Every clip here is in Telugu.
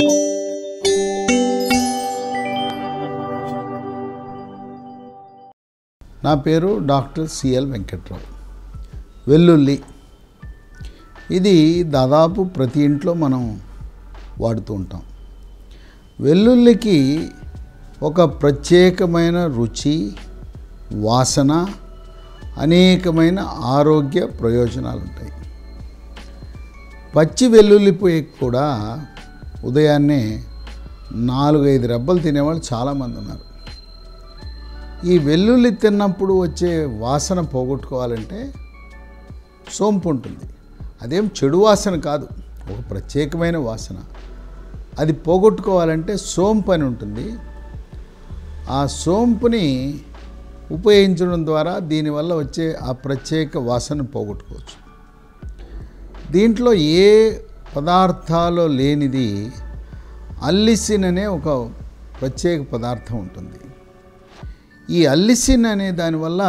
నా పేరు డాక్టర్ సిఎల్ వెంకట్రావు వెల్లుల్లి ఇది దాదాపు ప్రతి ఇంట్లో మనం వాడుతూ ఉంటాం వెల్లుల్లికి ఒక ప్రత్యేకమైన రుచి వాసన అనేకమైన ఆరోగ్య ప్రయోజనాలు ఉంటాయి పచ్చి వెల్లుల్లి పొయ్యి కూడా ఉదయాన్నే నాలుగైదు రెబ్బలు తినేవాళ్ళు చాలామంది ఉన్నారు ఈ వెల్లుల్లి తిన్నప్పుడు వచ్చే వాసన పోగొట్టుకోవాలంటే సోంపు ఉంటుంది అదేం చెడు వాసన కాదు ఒక ప్రత్యేకమైన వాసన అది పోగొట్టుకోవాలంటే సోంపు అని ఉంటుంది ఆ సోంపుని ఉపయోగించడం ద్వారా దీనివల్ల వచ్చే ఆ ప్రత్యేక వాసన పోగొట్టుకోవచ్చు దీంట్లో ఏ పదార్థాలు లేనిది అల్లిసిన్ అనే ఒక ప్రత్యేక పదార్థం ఉంటుంది ఈ అల్లిసిన్ అనే దానివల్ల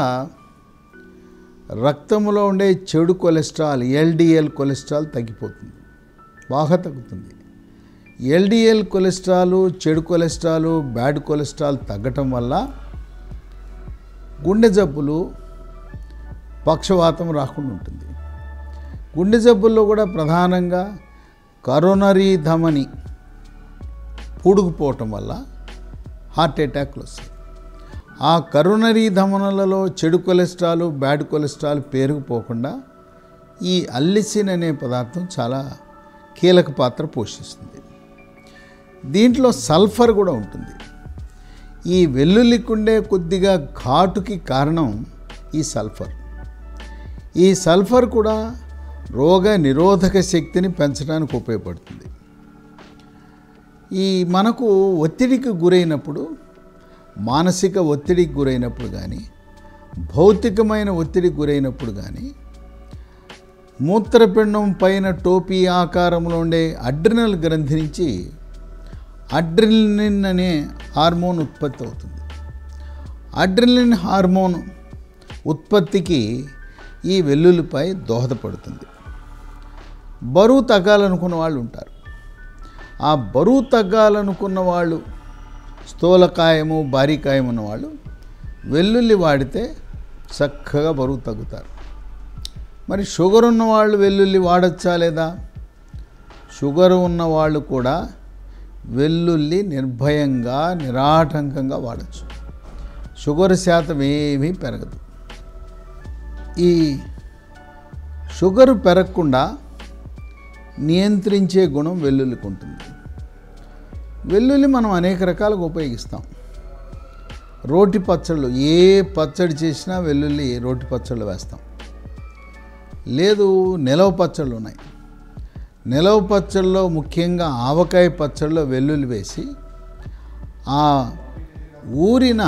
రక్తంలో ఉండే చెడు కొలెస్ట్రాల్ ఎల్డిఎల్ కొలెస్ట్రాల్ తగ్గిపోతుంది బాగా తగ్గుతుంది ఎల్డిఎల్ కొలెస్ట్రాల్ చెడు కొలెస్ట్రాల్ బ్యాడ్ కొలెస్ట్రాల్ తగ్గటం వల్ల గుండె జబ్బులు పక్షవాతం రాకుండా ఉంటుంది గుండె జబ్బుల్లో కూడా ప్రధానంగా కరోనరీ ధమని పూడుకుపోవటం వల్ల హార్ట్ అటాక్లు వస్తాయి ఆ కరోనరీ ధమనులలో చెడు కొలెస్ట్రాల్ బ్యాడ్ కొలెస్ట్రాల్ పేరుకుపోకుండా ఈ అల్లిసిన్ అనే పదార్థం చాలా కీలక పాత్ర పోషిస్తుంది దీంట్లో సల్ఫర్ కూడా ఉంటుంది ఈ వెల్లుల్లికుండే కొద్దిగా ఘాటుకి కారణం ఈ సల్ఫర్ ఈ సల్ఫర్ కూడా రోగ నిరోధక శక్తిని పెంచడానికి ఉపయోగపడుతుంది ఈ మనకు ఒత్తిడికి గురైనప్పుడు మానసిక ఒత్తిడికి గురైనప్పుడు కానీ భౌతికమైన ఒత్తిడికి గురైనప్పుడు కానీ మూత్రపిండం పైన టోపీ ఆకారంలో ఉండే అడ్రినల్ గ్రంథి నుంచి అడ్రిలిన్ అనే హార్మోన్ ఉత్పత్తి అవుతుంది అడ్రిలిన్ హార్మోన్ ఉత్పత్తికి ఈ వెల్లుల్లిపై దోహదపడుతుంది బరువు తగ్గాలనుకున్న వాళ్ళు ఉంటారు ఆ బరువు తగ్గాలనుకున్న వాళ్ళు స్థూలకాయము భారీకాయం ఉన్నవాళ్ళు వెల్లుల్లి వాడితే చక్కగా బరువు తగ్గుతారు మరి షుగర్ ఉన్నవాళ్ళు వెల్లుల్లి వాడచ్చా లేదా షుగర్ ఉన్నవాళ్ళు కూడా వెల్లుల్లి నిర్భయంగా నిరాటంకంగా వాడచ్చు షుగర్ శాతం ఏమీ పెరగదు ఈ షుగర్ పెరగకుండా నియంత్రించే గుణం వెల్లుల్లికి ఉంటుంది వెల్లుల్లి మనం అనేక రకాలుగా ఉపయోగిస్తాం రోటి పచ్చళ్ళు ఏ పచ్చడి చేసినా వెల్లుల్లి రోటి పచ్చళ్ళు వేస్తాం లేదు నిలవ పచ్చళ్ళు ఉన్నాయి నిలవ పచ్చళ్ళలో ముఖ్యంగా ఆవకాయ పచ్చళ్ళలో వెల్లుల్లి వేసి ఆ ఊరిన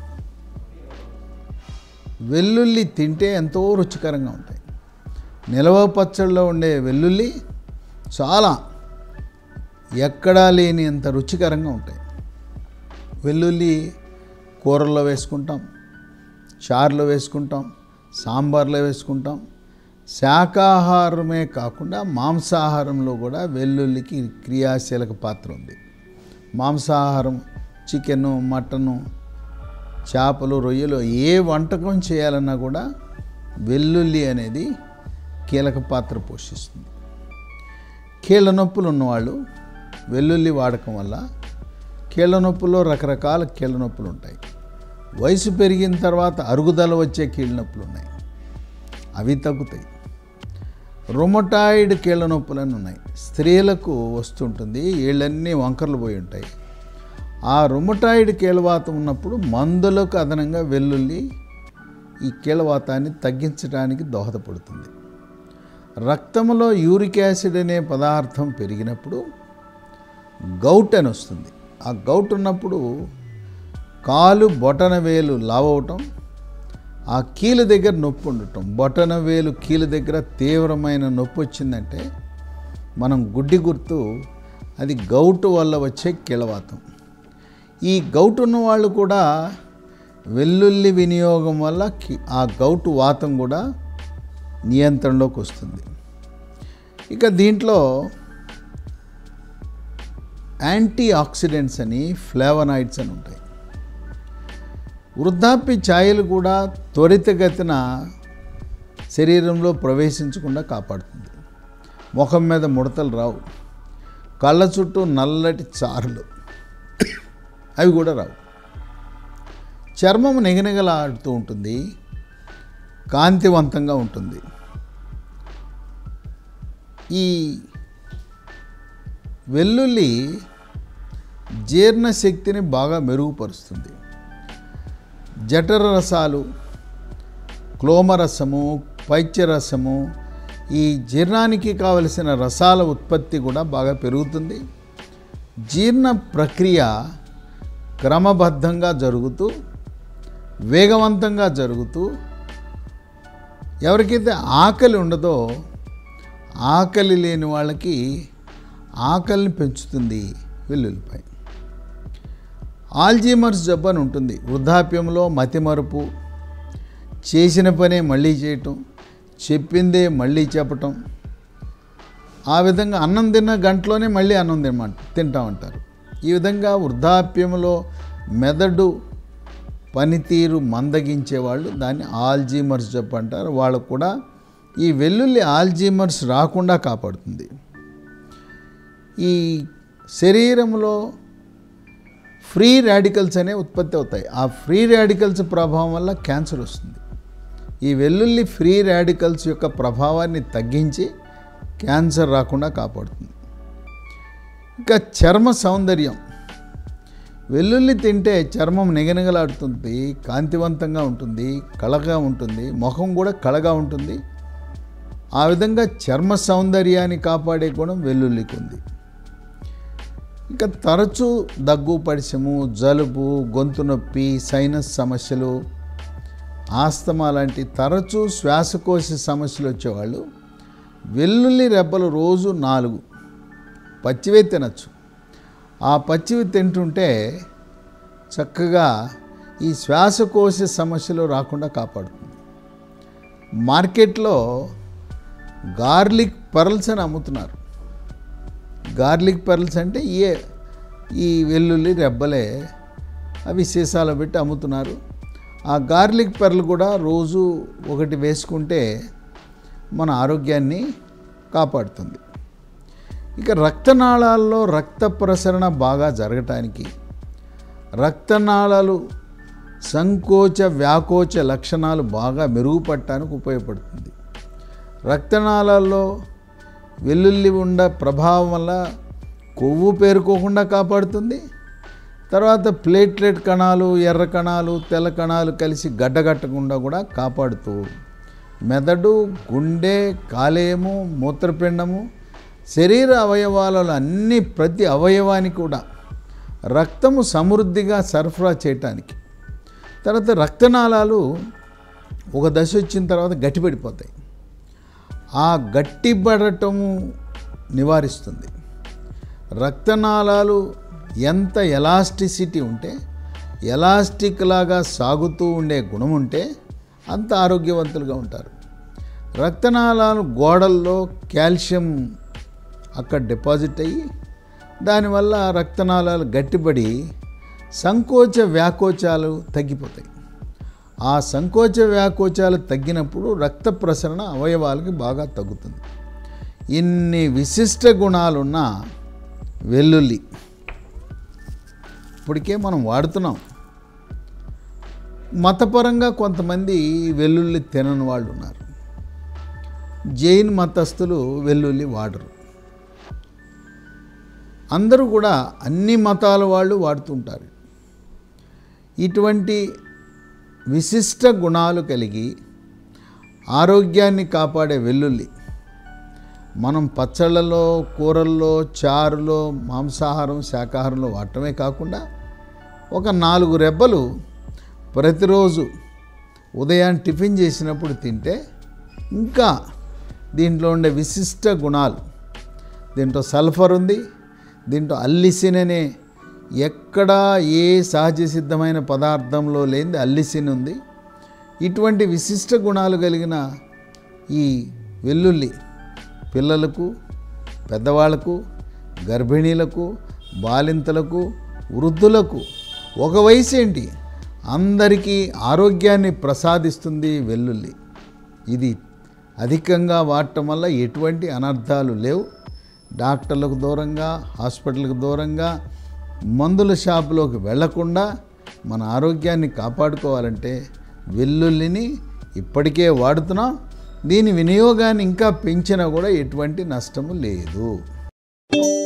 వెల్లుల్లి తింటే ఎంతో రుచికరంగా ఉంటాయి నిలవ పచ్చళ్ళలో ఉండే వెల్లుల్లి చాలా ఎక్కడా లేని అంత రుచికరంగా ఉంటాయి వెల్లుల్లి కూరల్లో వేసుకుంటాం చారులో వేసుకుంటాం సాంబార్లో వేసుకుంటాం శాకాహారమే కాకుండా మాంసాహారంలో కూడా వెల్లుల్లికి క్రియాశీలక పాత్ర ఉంది మాంసాహారం చికెను మటను చేపలు రొయ్యలు ఏ వంటకం చేయాలన్నా కూడా వెల్లుల్లి అనేది కీలక పాత్ర పోషిస్తుంది కీళ్ళ నొప్పులు ఉన్నవాళ్ళు వెల్లుల్లి వాడకం వల్ల కీళ్ళ నొప్పుల్లో రకరకాల కీళ్ళ నొప్పులు ఉంటాయి వయసు పెరిగిన తర్వాత అరుగుదల వచ్చే కీళ్ళ నొప్పులు ఉన్నాయి అవి తగ్గుతాయి రొమటాయిడ్ కీళ్ళ నొప్పులు అని ఉన్నాయి స్త్రీలకు వస్తుంటుంది వీళ్ళన్నీ వంకర్లు పోయి ఉంటాయి ఆ రొమటాయిడ్ కీళ్ళవాతం ఉన్నప్పుడు మందులకు అదనంగా వెల్లుల్లి ఈ కీళ్ళవాతాన్ని తగ్గించడానికి దోహదపడుతుంది రక్తంలో యూరిక్ యాసిడ్ అనే పదార్థం పెరిగినప్పుడు గౌట్ అని వస్తుంది ఆ గౌట్ ఉన్నప్పుడు కాలు బొటన వేలు లావవటం ఆ కీలు దగ్గర నొప్పి ఉండటం బొటన వేలు కీలు దగ్గర తీవ్రమైన నొప్పి వచ్చిందంటే మనం గుడ్డి గుర్తు అది గౌటు వల్ల వచ్చే కీలవాతం ఈ గౌటు ఉన్న వాళ్ళు కూడా వెల్లుల్లి వినియోగం వల్ల కి- ఆ గౌటు వాతం కూడా నియంత్రణలోకి వస్తుంది ఇక దీంట్లో యాంటీ ఆక్సిడెంట్స్ అని ఫ్లేవనాయిడ్స్ అని ఉంటాయి వృద్ధాప్య ఛాయలు కూడా త్వరితగతిన శరీరంలో ప్రవేశించకుండా కాపాడుతుంది ముఖం మీద ముడతలు రావు కళ్ళ చుట్టూ నల్లటి చారులు అవి కూడా రావు చర్మం నిగనిగలాడుతూ ఉంటుంది కాంతివంతంగా ఉంటుంది ఈ వెల్లుల్లి జీర్ణశక్తిని బాగా మెరుగుపరుస్తుంది జఠర రసాలు క్లోమరసము పైత్యరసము ఈ జీర్ణానికి కావలసిన రసాల ఉత్పత్తి కూడా బాగా పెరుగుతుంది జీర్ణ ప్రక్రియ క్రమబద్ధంగా జరుగుతూ వేగవంతంగా జరుగుతూ ఎవరికైతే ఆకలి ఉండదో ఆకలి లేని వాళ్ళకి ఆకలిని పెంచుతుంది వెల్లుల్లిపాయ ఆల్జీమర్స్ జబ్బు అని ఉంటుంది వృద్ధాప్యంలో మతిమరుపు చేసిన పనే మళ్ళీ చేయటం చెప్పిందే మళ్ళీ చెప్పటం ఆ విధంగా అన్నం తిన్న గంటలోనే మళ్ళీ అన్నం తినమంట తింటామంటారు ఈ విధంగా వృద్ధాప్యంలో మెదడు పనితీరు మందగించే వాళ్ళు దాన్ని ఆల్జీమర్స్ జబ్బు అంటారు వాళ్ళకు కూడా ఈ వెల్లుల్లి ఆల్జీమర్స్ రాకుండా కాపాడుతుంది ఈ శరీరంలో ఫ్రీ రాడికల్స్ అనే ఉత్పత్తి అవుతాయి ఆ ఫ్రీ రాడికల్స్ ప్రభావం వల్ల క్యాన్సర్ వస్తుంది ఈ వెల్లుల్లి ఫ్రీ రాడికల్స్ యొక్క ప్రభావాన్ని తగ్గించి క్యాన్సర్ రాకుండా కాపాడుతుంది ఇంకా చర్మ సౌందర్యం వెల్లుల్లి తింటే చర్మం నిగనిగలాడుతుంది కాంతివంతంగా ఉంటుంది కళగా ఉంటుంది ముఖం కూడా కళగా ఉంటుంది ఆ విధంగా చర్మ సౌందర్యాన్ని కాపాడే గుణం వెల్లుల్లికి ఉంది ఇంకా తరచూ దగ్గు పరిచము జలుబు గొంతు నొప్పి సైనస్ సమస్యలు ఆస్తమా లాంటి తరచూ శ్వాసకోశ సమస్యలు వచ్చేవాళ్ళు వెల్లుల్లి రెబ్బలు రోజు నాలుగు పచ్చివే తినచ్చు ఆ పచ్చివి తింటుంటే చక్కగా ఈ శ్వాసకోశ సమస్యలు రాకుండా కాపాడుతుంది మార్కెట్లో గార్లిక్ పర్ల్స్ అని అమ్ముతున్నారు గార్లిక్ పెరల్స్ అంటే ఏ ఈ వెల్లుల్లి రెబ్బలే అవి సీసాలో పెట్టి అమ్ముతున్నారు ఆ గార్లిక్ పెరలు కూడా రోజు ఒకటి వేసుకుంటే మన ఆరోగ్యాన్ని కాపాడుతుంది ఇక రక్తనాళాల్లో రక్త ప్రసరణ బాగా జరగటానికి రక్తనాళాలు సంకోచ వ్యాకోచ లక్షణాలు బాగా మెరుగుపడటానికి ఉపయోగపడుతుంది రక్తనాళాల్లో వెల్లుల్లి ఉండ ప్రభావం వల్ల కొవ్వు పేరుకోకుండా కాపాడుతుంది తర్వాత ప్లేట్లెట్ కణాలు ఎర్ర కణాలు తెల్ల కణాలు కలిసి గడ్డగట్టకుండా కూడా కాపాడుతూ మెదడు గుండె కాలేయము మూత్రపిండము శరీర అవయవాలలో అన్ని ప్రతి అవయవానికి కూడా రక్తము సమృద్ధిగా సరఫరా చేయటానికి తర్వాత రక్తనాళాలు ఒక దశ వచ్చిన తర్వాత గట్టిపడిపోతాయి ఆ గట్టిపడటము నివారిస్తుంది రక్తనాళాలు ఎంత ఎలాస్టిసిటీ ఉంటే ఎలాస్టిక్ లాగా సాగుతూ ఉండే గుణం ఉంటే అంత ఆరోగ్యవంతులుగా ఉంటారు రక్తనాళాలు గోడల్లో కాల్షియం అక్కడ డిపాజిట్ అయ్యి దానివల్ల రక్తనాళాలు గట్టిపడి సంకోచ వ్యాకోచాలు తగ్గిపోతాయి ఆ సంకోచ వ్యాకోచాలు తగ్గినప్పుడు రక్త ప్రసరణ అవయవాలకి బాగా తగ్గుతుంది ఇన్ని విశిష్ట గుణాలున్న వెల్లుల్లి ఇప్పటికే మనం వాడుతున్నాం మతపరంగా కొంతమంది వెల్లుల్లి తినని వాళ్ళు ఉన్నారు జైన్ మతస్థులు వెల్లుల్లి వాడరు అందరూ కూడా అన్ని మతాల వాళ్ళు వాడుతుంటారు ఇటువంటి విశిష్ట గుణాలు కలిగి ఆరోగ్యాన్ని కాపాడే వెల్లుల్లి మనం పచ్చళ్ళలో కూరల్లో చారులో మాంసాహారం శాకాహారంలో వాడటమే కాకుండా ఒక నాలుగు రెబ్బలు ప్రతిరోజు ఉదయాన్ని టిఫిన్ చేసినప్పుడు తింటే ఇంకా దీంట్లో ఉండే విశిష్ట గుణాలు దీంట్లో సల్ఫర్ ఉంది దీంట్లో అల్లిసిన్ అనే ఎక్కడా ఏ సహజ సిద్ధమైన పదార్థంలో లేనిది అల్లిసిన్ ఉంది ఇటువంటి విశిష్ట గుణాలు కలిగిన ఈ వెల్లుల్లి పిల్లలకు పెద్దవాళ్లకు గర్భిణీలకు బాలింతలకు వృద్ధులకు ఒక వయసు ఏంటి అందరికీ ఆరోగ్యాన్ని ప్రసాదిస్తుంది వెల్లుల్లి ఇది అధికంగా వాడటం వల్ల ఎటువంటి అనర్థాలు లేవు డాక్టర్లకు దూరంగా హాస్పిటల్కి దూరంగా మందుల షాపులోకి వెళ్లకుండా మన ఆరోగ్యాన్ని కాపాడుకోవాలంటే వెల్లుల్లిని ఇప్పటికే వాడుతున్నాం దీని వినియోగాన్ని ఇంకా పెంచినా కూడా ఎటువంటి నష్టము లేదు